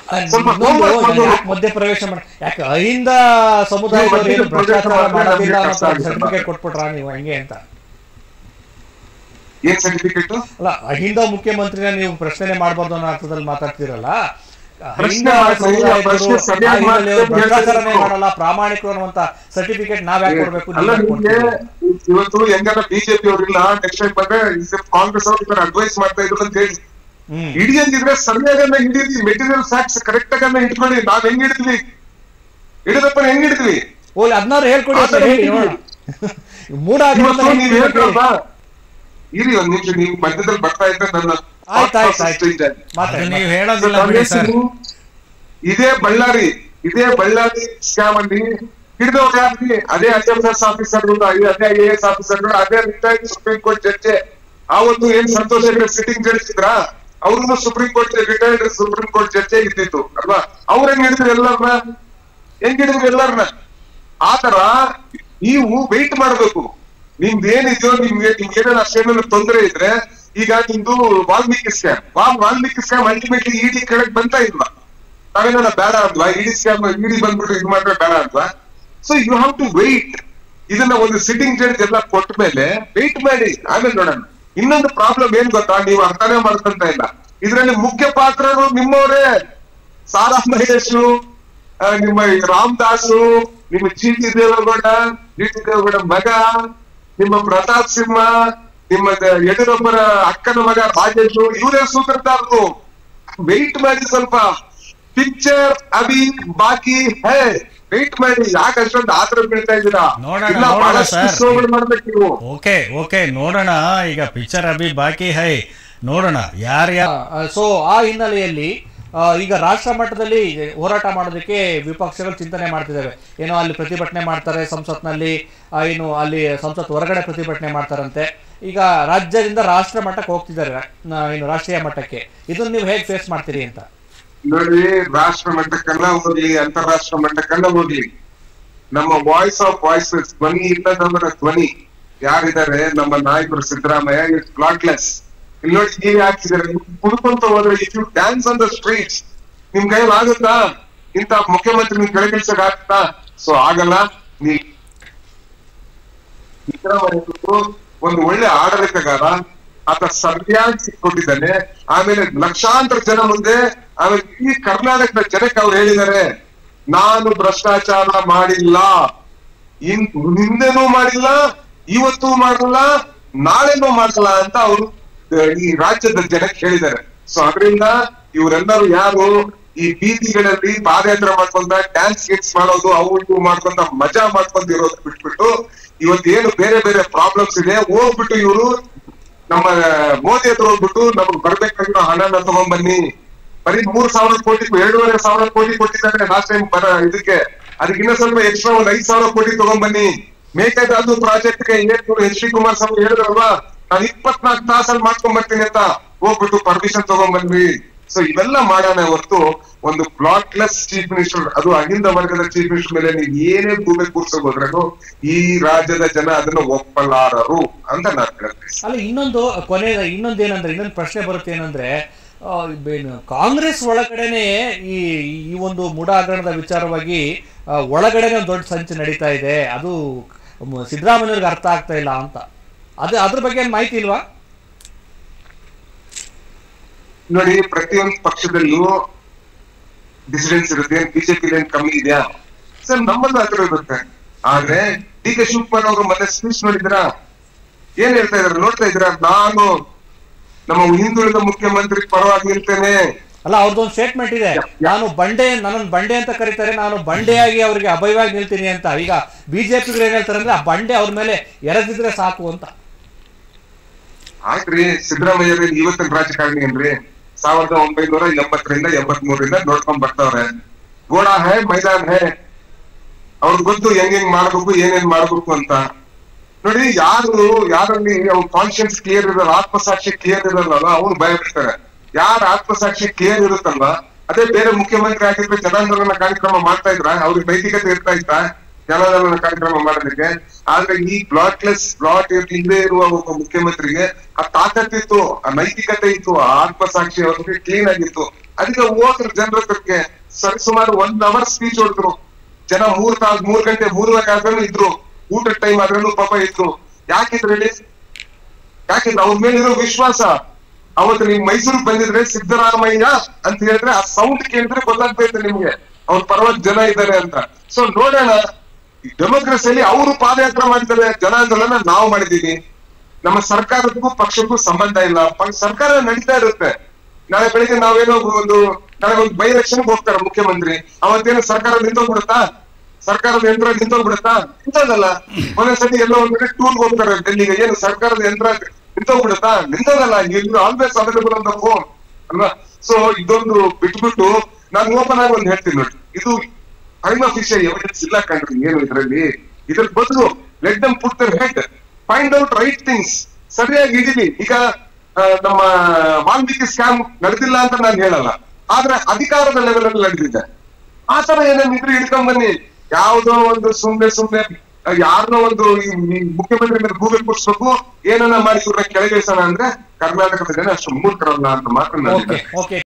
ಸ್ವಲ್ಪ ಇನ್ನೊಂದು homework ನಾನು ಮಾಡ್ಬೇಕು. ಯಾಕೆ ಮಧ್ಯ ಪ್ರವೇಶ ಮಾಡಿ ಯಾಕೆ ಅಹಿಂದ ಸಮುದಾಯದವರು ಏನು ಮಧ್ಯ ಪ್ರವೇಶ ಭ್ರಷ್ಟಾಚಾರ ಮಾಡಿದ್ರೆ ಮಾಡೋದಿಲ್ಲ ನಮ್ಗೆ ಅನ್ನೋ ಕಷ್ಟ ಆಗುತ್ತೆ. ಸರ್ಟಿಫಿಕೇಟ್ ಕೊಟ್ಬಿಟ್ರ ನೀವು ಹಂಗೆ ಅಂತ ಏನ್ ಸರ್ಟಿಫಿಕೇಟ್ ಅಲ್ಲ ಅಹಿಂದ ಮುಖ್ಯಮಂತ್ರಿನ ನೀವು ಪ್ರಶ್ನೆ ಮಾಡಬಾರ್ದು ಅನ್ನೋ ಅರ್ಥದಲ್ಲಿ ಮಾತಾಡ್ತಿರಲ್ಲ ಪ್ರಶ್ನೆ ಅಹಿಂದ ಮಾಡ್ರಿ, ಆ ಪ್ರಶ್ನೆ ಸಮುದಾಯದವರು ಸರಿಯಾಗಿ ಆ ಹಿನ್ನೆಲೆಯಲ್ಲಿ ಮಾಡ್ತಾರೆ, ಭ್ರಷ್ಟಾಚಾರನೇ ಹೇಳ್ಬೇಕು. ಮಾಡಲ್ಲ ಪ್ರಾಮಾಣಿಕರು ಅನ್ನುವಂತ ಸರ್ಟಿಫಿಕೇಟ್ ನಾವ್ ಯಾಕೆ ಕೊಡ್ಬೇಕು ಅಲ್ಲ ನೀವ್ ಯಾಕ್ ನಿಮ್ಗೆ ಕೊಡ್ತೀರಿ? ಇವತ್ತು ಹೆಂಗಲ್ಲ ಬಿಜೆಪಿ ಅವ್ರಿಲ್ಲ ನೆಕ್ಸ್ಟ್ ಟೈಮ್ ಬಂದ್ರೆ ಕಾಂಗ್ರೆಸ್ ಅವ್ರು ಅಡ್ವೈಸ್ ಮಾಡ್ತಾ ಇದ್ರು ಅಂತ ಹೇಳಿ ಹ್ಮ್ ಹಿಡಿ ಅಂತಿದ್ರೆ ಸರಿಯಾಗನ್ನ ಹಿಡಿದ್ವಿ ಮೆಟೀರಿಯಲ್ ಫ್ಯಾಕ್ಟ್ಸ್ ಕರೆಕ್ಟ್ ಆಗನ್ನ ಇಟ್ಕೊಳ್ಳಿ ನಾವ್ ಹೆಂಗ್ ಹಿಡಿದ್ವಿ ಹಿಡಿದಪ್ಪ ಹೆಂಗ್ ಹಿಡಿದ್ವಿ ಓಲಿ ಅದನ್ನಾರು ಹೇಳ್ಕೊಡಿ ಆ ಥರ ಹೇಳಿ ಹೇಳ್ತೀವಿ. ನೋಡೋಣ ಮೂಡ ಇವತ್ತು ನೀವ್ ಹೇಳ್ರಲ್ವಾ ಇರಿ ಒಂದ್ ನಿಮಿಷ ನೀವು ಮಧ್ಯದಲ್ಲಿ ಬರ್ತಾ ಇದ್ರೆ ನನ್ನ ಆಯ್ತು, ಆಯ್ತು, ಆಯ್ತು. change ಆಗಿದೆ. ಅದು ಮಾತಾಡಿ ನೀವು ಹೇಳೋದಿಲ್ಲ ಬಿಡಿ ಸರ್ ಇದೇ ಬಳ್ಳಾರಿ ಇದೇ ಬಳ್ಳಾರಿ ಸ್ಕ್ಯಾಮ್ ಅಲ್ಲಿ ಹಿಡಿದವ್ರು ಯಾರು ಅದೇ ಐ ಎಫ್ ಎಸ್ ಆಫೀಸರ್ಗಳು ಅದೇ ಐ ಎಸ್ ಆಫೀಸರ್ಗಳು ಅದೇ ರಿಟೈರ್ಡ್ ಸುಪ್ರೀಂ ಕೋರ್ಟ್ ಜಡ್ಜೆ ಆವತ್ತು ಏನ್ ಸಂತೋಷ್ ಹೆಗ್ಡೆ ಸಿಟ್ಟಿಂಗ್ ಜಡ್ಜ್ ಇದ್ರ ಅವ್ರನ್ನು supreme court retired supreme court ಜಡ್ಜೆ ಇದ್ದಿತ್ತು ಅಲ್ವಾ ಅವ್ರ ಹೆಂಗ್ ಹಿಡಿದ್ರು ಎಲ್ಲರನ್ನ ಹೆಂಗ್ ಹಿಡಿದ್ರು ಎಲ್ಲರನ್ನ ಆತರ ನೀವು ವೆಯ್ಟ್ ಮಾಡ್ಬೇಕು ನಿಮ್ದು ಏನಿದೆಯೋ ನಿಮ್ಗೆ ನಿಮ್ಗೆ ಏನಾದ್ರು ಅಷ್ಟೇನಾದ್ರು ತೊಂದರೆ ಇದ್ರೆ ಈಗ ನಿಮ್ದು Valmiki scam Valmiki scam ultimately ED ಕೆಳಗ್ ಬಂತಾ ಇಲ್ಲ ನಾವೇನ ಬೇಡ ಅಂದ್ವಾ ಇಡಿ ಸ್ಕ್ಯಾಮ್ ಇಡಿ ಬಂದ್ಬಿಟ್ಟು ಇದು ಮಾಡಿದ್ರೆ ಬೇಡ ಅಂದ್ವಾ so you have to wait ಇದನ್ನ ಒಂದು ಸಿಟ್ಟಿಂಗ್ ಜಡ್ಜ್ ಎಲ್ಲ ಕೊಟ್ಟ ಮೇಲೆ ವೆಯ್ಟ್ ಮಾಡಿ ಆಮೇಲೆ ನೋಡೋಣ ಇನ್ನೊಂದು ಪ್ರಾಬ್ಲಮ್ ಏನ್ ಗೊತ್ತಾ ನೀವು ಅರ್ಥನೇ ಮಾಡ್ಕೊಂತ ಇಲ್ಲ ಇದ್ರಲ್ಲಿ ಮುಖ್ಯ ಪಾತ್ರರು ನಿಮ್ಮವರೇ ಸಾರಾ ಮಹೇಶು ಆ, ನಿಮ್ಮ ಈ ರಾಮದಾಸು ನಿಮ್ಮ ಚೀಟಿ ದೇವೇಗೌಡ ಚೀಟಿ ದೇವೇಗೌಡ ಮಗ ನಿಮ್ಮ ಪ್ರತಾಪ್ ಸಿಂಹ ನಿಮ್ಮ ದ- ಯಡಿಯೂರಪ್ಪರ ಅಕ್ಕನ ಮಗ ರಾಜೇಶು ಇವರೇ ಸೂತ್ರಧಾರರು ವೆಯ್ಟ್ ಮಾಡಿ ಸ್ವಲ್ಪ ಪಿಕ್ಚರ್ ಅಭಿ ಬಾಕಿ ಹೇ ವೆಯ್ಟ್ ಮಾಡಿ ಯಾಕೆ ಅಷ್ಟೊಂದು ಆತರ ಬೀಳ್ತಾ ಇದ್ದೀರಾ ನೋಡೋಣ, ಇಲ್ಲ ನೋಡೋಣ ಬಹಳಷ್ಟು ಸರ್. ಶೋಗಳು ಮಾಡ್ಬೇಕು ನೀವು ಓಕೆ ಓಕೆ ನೋಡೋಣ ಈಗ ಪಿಕ್ಚರ್ ಅಭಿ ಬಾಕಿ ಹೈ ನೋಡೋಣ ಯಾರ್ಯಾರು ಸೊ ಆ ಹಿನ್ನೆಲೆಯಲ್ಲಿ ಆ, ಈಗ ರಾಷ್ಟ್ರ ಮಟ್ಟದಲ್ಲಿ ಹೋರಾಟ ಮಾಡೋದಕ್ಕೆ ವಿಪಕ್ಷಗಳು ಚಿಂತನೆ ಮಾಡ್ತಿದ್ದಾವೆ ಏನೋ ಅಲ್ಲಿ ಪ್ರತಿಭಟನೆ ಮಾಡ್ತಾರೆ ಸಂಸತ್ನಲ್ಲಿ ಆ, ಏನು ಅಲ್ಲಿ ಸಂಸತ್ ಹೊರಗಡೆ ಪ್ರತಿಭಟನೆ ಮಾಡ್ತಾರಂತೆ ಈಗ ರಾಜ್ಯದಿಂದ ರಾಷ್ಟ್ರ ಮಟ್ಟಕ್ಕೆ ಹೋಗ್ತಿದ್ದಾರೆ ಆ, ಏನು ರಾಷ್ಟ್ರೀಯ ಮಟ್ಟಕ್ಕೆ ಇದನ್ನ ನೀವು ಹೇಗೆ ಫೇಸ್ ಮಾಡ್ತೀರಿ ಅಂತ ನೋಡಿ ರಾಷ್ಟ್ರ ಮಟ್ಟಕ್ಕೆಲ್ಲ ಹೋಗ್ಲಿ ಅಂತಾರಾಷ್ಟ್ರ ಮಟ್ಟಕ್ಕೆಲ್ಲ ಹೋಗ್ಲಿ ನಮ್ಮ ವಾಯ್ಸ್ ಆಫ್ ವಾಯ್ಸಸ್ ಧ್ವನಿ ಇಲ್ಲದವರ ಧ್ವನಿ ಯಾರಿದ್ದಾರೆ ನಮ್ಮ ನಾಯಕರು ಸಿದ್ದರಾಮಯ್ಯ ಇಸ್ ಬ್ಲಾಟ್ಲೆಸ್ ಇಲ್ಲಿ ನೋಡಿ ನೀವ್ ಹಾಕ್ತಿದ್ದಾರೆ ಕುಡ್ಕೊಂತ ಹೋದ್ರೆ if you dance on the streets ನಿಮ್ ಕೈಯಲ್ಲಿ ಆಗುತ್ತಾ ಇಂತ ಮುಖ್ಯಮಂತ್ರಿ ನಿಮ್ ಕೆಳಗಿಳಿಸಕ್ ಆಗ್ತಾ ಸೊ ಆಗಲ್ಲ ನೀ ಸಿದ್ದರಾಮಯ್ಯ ಒಂದು ಒಳ್ಳೆ ಆಡಳಿತಗಾರ ಆತ ಸರಿಯಾಗಿ ಕೊಟ್ಟಿದ್ದಾನೆ ಆಮೇಲೆ ಲಕ್ಷಾಂತರ ಜನ ಮುಂದೆ ಆಮೇಲೆ ಈ ಕರ್ನಾಟಕದ ಜನಕ್ಕೆ ಅವ್ರು ಹೇಳಿದ್ದಾರೆ ನಾನು ಭ್ರಷ್ಟಾಚಾರ ಮಾಡಿಲ್ಲ ಇನ್ ಹಿಂದೆನೂ ಮಾಡಿಲ್ಲ ಇವತ್ತು ಮಾಡಲ್ಲ ನಾಳೆನೂ ಮಾಡಲ್ಲ ಅಂತ ಅವರು ಈ ರಾಜ್ಯದ ಜನಕ್ಕೆ ಹೇಳಿದ್ದಾರೆ ಸೊ ಅದರಿಂದ ಇವರೆಲ್ಲರೂ ಯಾರು ಈ ಬೀದಿಗಳಲ್ಲಿ ಪಾದಯಾತ್ರೆ ಮಾಡ್ಕೊಂತ ಡ್ಯಾನ್ಸ್ ಗಿಟ್ಸ್ ಮಾಡೋದು ಅವು ಇವು ಮಾಡ್ಕೊಂತ ಮಜಾ ಮಾಡ್ಕೊಂಡಿರೋದು ಬಿಟ್ಬಿಟ್ಟು ಇವತ್ತೇನು ಬೇರೆ ಬೇರೆ ಪ್ರಾಬ್ಲಮ್ಸ್ ಇದೆ ಹೋಗ್ಬಿಟ್ಟು ಇವರು ನಮ್ಮ ಮೋದಿ ಹತ್ರ ಹೋಗ್ಬಿಟ್ಟು ನಮಗ್ ಬರ್ಬೇಕಾಗಿರೋ ಹಣನ ತಗೊಂಡ್ಬನ್ನಿ ಬರೀ ಮೂರ್ ಸಾವಿರ ಕೋಟಿ ಎರಡೂವರೆ ಸಾವಿರ ಕೋಟಿ ಕೊಟ್ಟಿದ್ದಾರೆ ಲಾಸ್ಟ್ ಟೈಮ್ ಬರ ಇದಕ್ಕೆ ಅದಕ್ಕೆ ಇನ್ನೂ ಸ್ವಲ್ಪ ಎಕ್ಸ್ಟ್ರಾ ಒಂದ್ ಐದ್ ಸಾವಿರ ಕೋಟಿ ತಗೊಂಡ್ಬನ್ನಿ ಮೇಕೆದಾಟು ಪ್ರಾಜೆಕ್ಟ್ ಗೆ ಏನ್ ಎಚ್ ಡಿ ಕುಮಾರಸ್ವಾಮಿ ಹೇಳಿದ್ರಲ್ವಾ ನಾನು ಇಪ್ಪತ್ನಾಲ್ಕು ತಾಸಲ್ಲಿ ಮಾಡ್ಕೊಂಡ್ ಬರ್ತೀನಿ ಅಂತ ಹೋಗ್ಬಿಟ್ಟು ಪರ್ಮಿಷನ್ ತಗೊಂಡ್ಬಂದ್ವಿ ಸೊ ಇವೆಲ್ಲ ಮಾಡೋಣ ಹೊರತು ಒಂದು ಪ್ಲಾಟ್ಲೆಸ್ ಚೀಫ್ ಮಿನಿಸ್ಟರ್ ಅದು ಅಹಿಂದ ವರ್ಗದ ಚೀಫ್ ಮಿನಿಸ್ಟರ್ ಮೇಲೆ ನೀವು ಏನೇ ಗೂಬೆ ಕೂರ್ಸೋಕ್ ಹೋದ್ರೂ ಈ ರಾಜ್ಯದ ಜನ ಅದನ್ನ ಒಪ್ಪಲಾರರು ಅಂತ ನಾನು ಹೇಳ್ತೀನಿ ಅಲ್ಲ ಇನ್ನೊಂದು ಕೊನೆ ಇನ್ನೊಂದು ಏನಂದ್ರೆ ಇನ್ನೊಂದು ಪ್ರಶ್ನೆ ಬರುತ್ತೆ ಏನಂದ್ರೆ ಆ, ಏನು ಕಾಂಗ್ರೆಸ್ ಒಳಗಡೆನೆ ಈ ಈ ಒಂದು ಮೂಢ ಹಗರಣದ ವಿಚಾರವಾಗಿ ಆ, ಒಳಗಡೆನೆ ಒಂದು ದೊಡ್ಡ ಸಂಚು ನಡೀತಾ ಇದೆ ಅದು ಮ- ಸಿದ್ದರಾಮಯ್ಯವ್ರಿಗೆ ಅರ್ಥ ಆಗ್ತಾ ಇಲ್ಲ ಅಂತ ಅದು ಅದ್ರ ಬಗ್ಗೆ ಏನ್ ಮಾಹಿತಿ ಇಲ್ವಾ ನೋಡಿ ಪ್ರತಿಯೊಂದು ಪಕ್ಷದಲ್ಲೂ ಡಿಸಿಡೆನ್ಸ್ ಇರುತ್ತೆ ಬಿಜೆಪಿ ಏನ್ ಕಮ್ಮಿ ಇದೆಯಾ ಸರ್ ನಮ್ಮಲ್ಲೂ ಹತ್ರ ಇರುತ್ತೆ ಆದ್ರೆ ಡಿ ಕೆ ಶಿವಕುಮಾರ್ ಅವರು ಮೊನ್ನೆ ಸ್ಪೀಚ್ ನೋಡಿದ್ರ ಏನ್ ಹೇಳ್ತಾ ಇದಾರೆ ನೋಡ್ತಾ ಇದ್ರ ನಾನು ನಮ್ಮ ಹಿಂದುಳಿದ ಮುಖ್ಯಮಂತ್ರಿ ಪರವಾಗಿ ನಿಲ್ತೇನೆ ಅಲ್ಲ ಅವ್ರದ್ದೊಂದು ಸ್ಟೇಟ್ಮೆಂಟ್ ಇದೆ ನಾನು ಬಂಡೆ ನನ್ನನ್ನು ಬಂಡೆ ಅಂತ ಕರೀತಾರೆ ನಾನು ಬಂಡೆಯಾಗಿ ಅವರಿಗೆ ಅಭಯವಾಗಿ ನಿಲ್ತೀನಿ ಅಂತ ಈಗ ಬಿಜೆಪಿಗಳು ಏನ್ ಹೇಳ್ತಾರೆ ಅಂದ್ರೆ ಆ ಬಂಡೆ ಅವ್ರ ಮೇಲೆ ಎರದಿದ್ರೆ ಸಾಕು ಅಂತ ಆಯ್ತ್ರಿ ಸಿದ್ದರಾಮಯ್ಯ ಇವತ್ತಿನ ರಾಜಕಾರಣಿ ಏನ್ರಿ ಸಾವಿರದ ಒಂಬೈನೂರ ಎಂಬತ್ತರಿಂದ ಎಂಬತ್ ಮೂರರಿಂದ ನೋಡ್ಕೊಂಡ್ ಬರ್ತಾವ್ರೆ ಗೋಡ ಹೇ ಮೈದಾನ್ ಹೇ ಅವ್ರಿಗೆ ಗೊತ್ತು ಹೆಂಗ್ ಹೆಂಗ್ ಮಾಡ್ಬೇಕು ಏನೇನ್ ಮಾಡ್ಬೇಕು ಅಂತ ನೋಡಿ ಯಾರು ಯಾರಲ್ಲಿ ಅವ್ರ ಕಾನ್ಶಿಯನ್ಸ್ ಕ್ಲಿಯರ್ ಇರಲ್ಲ ಆತ್ಮಸಾಕ್ಷಿ ಕ್ಲಿಯರ್ ಇರಲ್ಲ ಅವ್ರು ಭಯ ಬಿಡ್ತಾರೆ ಯಾರ ಆತ್ಮಸಾಕ್ಷಿ ಕ್ಲಿಯರ್ ಇರುತ್ತಲ್ವ ಅದೇ ಬೇರೆ ಮುಖ್ಯಮಂತ್ರಿ ಆಗಿದ್ರೆ ಜನಾಂದೋಲನ ಕಾರ್ಯಕ್ರಮ ಮಾಡ್ತಾ ಇದ್ರ ಅವ್ರಿಗೆ ನೈತಿಕತೆ ಇರ್ತಾ ಇತ್ತ ಜನಾಂದೋಲನ ಕಾರ್ಯಕ್ರಮ ಮಾಡೋದಕ್ಕೆ ಆದ್ರೆ ಈ ಬ್ಲಾಟ್ಲೆಸ್ ಬ್ಲಾಟ್ ಇಲ್ಲದೆ ಇರುವ ಒಬ್ಬ ಮುಖ್ಯಮಂತ್ರಿಗೆ ಆ ತಾಕತ್ತಿತ್ತು ಆ ನೈತಿಕತೆ ಇತ್ತು ಆ ಆತ್ಮಸಾಕ್ಷಿ ಅವ್ರಿಗೆ ಕ್ಲೀನ್ ಆಗಿತ್ತು ಅದಕ್ಕೆ ಹೋದ್ರು ಜನರ ಹತ್ರಕ್ಕೆ ಸರಿ ಸುಮಾರು ಒಂದ್ ಅವರ್ ಸ್ಪೀಚ್ ಹೊಡೆದ್ರು ಜನ ಮೂರ್ ತಾಸ್ ಮೂರ್ ಗಂಟೆ ಮೂರುವರೆ ಆದ್ರೂ ಇದ್ರು ಊಟದ ಟೈಮ್ ಆದ್ರೂ ಪಾಪ ಇದ್ರು ಯಾಕಿದ್ರು ಹೇಳಿ ಯಾಕೆಂದ್ರೆ ಅವ್ರ ಮೇಲಿರೋ ವಿಶ್ವಾಸ ಅವತ್ತು ನೀವು ಮೈಸೂರಿಗೆ ಬಂದಿದ್ರೆ ಸಿದ್ದರಾಮಯ್ಯ ಅಂತ ಹೇಳಿದ್ರೆ ಆ ಸೌಂಡ್ ಕೇಳಿದ್ರೆ ಗೊತ್ತಾಗ್ತೈತೆ ನಿಮ್ಗೆ ಅವ್ರ ಪರವಾಗಿ ಜನ ಇದ್ದಾರೆ ಅಂತ ಸೊ ನೋಡೋಣ ಡೆಮೋಕ್ರಸಿಯಲ್ಲಿ ಅವರು ಪಾದಯಾತ್ರೆ ಮಾಡಿದ್ದಾರೆ ಜನಾಂದೋಲನ ನಾವು ಮಾಡಿದೀವಿ ನಮ್ಮ ಸರ್ಕಾರಕ್ಕೂ ಪಕ್ಷಕ್ಕೂ ಸಂಬಂಧ ಇಲ್ಲ ಪ- ಸರ್ಕಾರ ನಡೀತಾ ಇರುತ್ತೆ ನಾಳೆ ಬೆಳಿಗ್ಗೆ ನಾವೇನೋ ಒಂದು ನಾಳೆ ಒಂದು ಬೈ ಎಲೆಕ್ಷನ್ ಹೋಗ್ತಾರೆ ಮುಖ್ಯಮಂತ್ರಿ ಅವತ್ತೇನು ಸರ್ಕಾರ ನಿಂತೋಗ್ಬಿಡುತ್ತಾ ಸರ್ಕಾರದ ಯಂತ್ರ ನಿಂತೋಗ್ಬಿಡುತ್ತಾ ನಿಂತೋಗಲ್ಲ ಒಂದೊಂದ್ಸತಿ ಎಲ್ಲೋ ಒಂದ್ ಕಡೆ ಟೂರ್ ಹೋಗ್ತಾರೆ ಡೆಲ್ಲಿಗೆ ಏನು ಸರ್ಕಾರದ ಯಂತ್ರ ನಿಂತೋಗ್ಬಿಡುತ್ತಾ ನಿಂತೋಗಲ್ಲ ಇಲ್ಲಿ always available on the phone ಅಲ್ವಾ ಸೊ ಇದೊಂದು ಬಿಟ್ಬಿಟ್ಟು ನಾನು ಓಪನ್ ಆಗಿ ಒಂದು ಹೇಳ್ತೀನಿ ನೋಡಿ ಇದು ಐಮ್ ಅಫಿಷಿಯಲ್ ಎವಿಡೆನ್ಸ್ ಇಲ್ಲ ಕಣ್ರಿ ಏನು ಇದರಲ್ಲಿ ಇದ್ರ ಬದಲು let them put their head find out right things ಸರಿಯಾಗಿ ಇದೀವಿ ಈಗ ಆ, ನಮ್ಮ ವಾಲ್ಮೀಕಿ ಸ್ಕ್ಯಾಮ್ ನಡೆದಿಲ್ಲ ಅಂತ ನಾನು ಹೇಳಲ್ಲ ಆದ್ರೆ ಅಧಿಕಾರದ ಲೆವೆಲ್ ಅಲ್ಲಿ ನಡೆದಿದೆ ಆ ತರ ಏನೇನು ಇದ್ರೆ ಹಿಡ್ಕೊಂಡ್ ಬನ್ನಿ ಯಾವ್ದೋ ಒಂದು ಸುಮ್ನೆ ಸುಮ್ನೆ ಯಾರನ್ನೋ ಒಂದು ಈ- ಈ ಮುಖ್ಯಮಂತ್ರಿ ಮೇಲೆ ಗೂಗಲ್ ಕೊಡ್ಸ್ಬೇಕು ಏನನ್ನ ಮಾಡಿ ಇವ್ರನ್ನ ಕೆಳಗಿಳಿಸೋಣ ಅಂದ್ರೆ ಕರ್ನಾಟಕದ ಜನ ಅಷ್ಟು ಮೂರ್ಖರಲ್ಲ ಅಂತ ಮಾತ್ರ ನಾನು ಓಕೆ ಓಕೆ